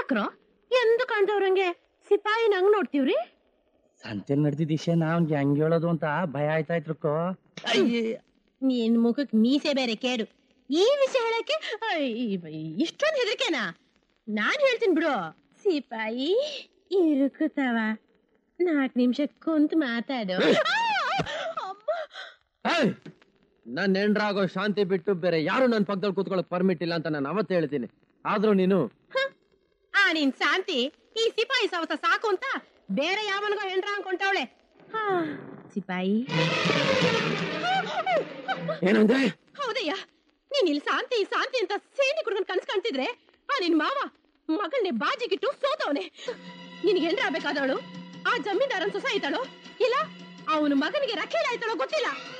ಯಾಕ್ರೋ ಎಂದು ಕಾಣ್ದವ್ರಂಗೆ ಸಿಪಾಯಿ ನಂಗ್ ನೋಡ್ತೀವ್ರಿ ಸಂತೆಲ್ ನಡೆದಿದ್ದ ವಿಷಯ ಅವ್ನ್ಗೆ ಹೆಂಗ್ ಹೇಳೋದು ಅಂತ ಭಯ ಆಯ್ತಾ ಇತ್ರಕ್ಕೋ ನಿನ್ ಮುಖಕ್ ಮೀಸೆ ಬೇರೆ ಕೇಡು ಈ ವಿಷಯ ಹೇಳಕ್ಕೆ ಇಷ್ಟೊಂದು ಹೆದರಿಕೆನಾ ನಾನ್ ಹೇಳ್ತೀನಿ ಬಿಡು ಸಿಪಾಯಿ ಇರುಕುತ್ತವ ನಾಲ್ಕು ನಿಮಿಷ ಕುಂತ್ ಮಾತಾಡು ನನ್ ಹೆಂಡ್ರಾಗೋ ಶಾಂತಿ ಬಿಟ್ಟು ಬೇರೆ ಯಾರು ನನ್ ಪಕ್ಕದಲ್ಲಿ ಕೂತ್ಕೊಳ್ಳೋಕ್ ಪರ್ಮಿಟ್ ಇಲ್ಲ ಅಂತ ನಾನು ಅವತ್ತು ಹೇಳ್ತೀನಿ ಆದ್ರೂ ನೀನು ಆ ನಿನ್ ಶಾಂತಿ ಈ ಸಿಪಾಯಿ ಸವಸ ಸಾಕು ಅಂತ ಬೇರೆ ಯಾವನಿಗೋ ಹೆಂಡ್ರ ಅನ್ಕೊಂಡವಳೆ ಸಿಪಾಯಿ ಏನಂದ್ರೆ ಹೌದಯ್ಯ ನೀನ್ ಇಲ್ಲಿ ಶಾಂತಿ ಶಾಂತಿ ಅಂತ ಸೇನಿ ಕುಡ್ಕೊಂಡ್ ಕನ್ಸ್ ಕಾಣ್ತಿದ್ರೆ ಆ ನಿನ್ ಮಾವ ಮಗಳನ್ನೇ ಬಾಜಿಗಿಟ್ಟು ಸೋತವನೆ ನಿನ್ಗೆ ಹೆಂಡ್ರ ಆಗ್ಬೇಕಾದವಳು ಆ ಜಮೀನ್ದಾರನ್ ಸೊಸ ಆಯ್ತಾಳೋ ಇಲ್ಲ ಅವನ ಮಗನಿಗೆ ರಖೇಲ್ ಆಯ್ತಾಳೋ ಗೊತ್ತಿಲ್ಲ